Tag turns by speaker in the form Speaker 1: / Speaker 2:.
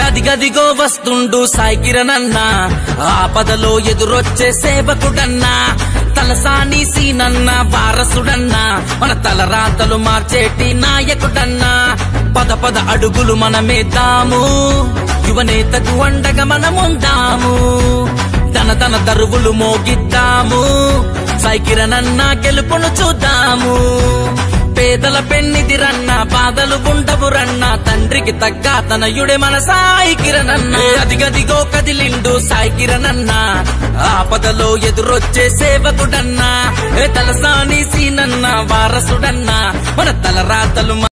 Speaker 1: అదిగదిగో వస్తుండు సాయి కిరణ్ అన్న ఆపదలో ఎదురొచ్చే సేవకుడన్నా తలసాని సీనన్న వారసుడన్నా మన తలరాతలు మార్చేటి నాయకుడన్నా పద పద అడుగులు మనమేద్దాము యువనేతకు అండగా మనముందాము తన తన దరువులు మోగిద్దాము సైకిరనన్న గెలుపును చూద్దాము పేదల పెన్నిది రన్న బాధలు ఉండవు రన్న తండ్రికి తగ్గ తనయుడే మన సాయి కిరణన్న అదిగదిగో కదిలిండు సాయి కిరణన్న ఆపదలో ఎదురొచ్చే సేవకుడన్నా ఏ తలసాని సీనన్న వారసుడన్నా మన తలరాతలు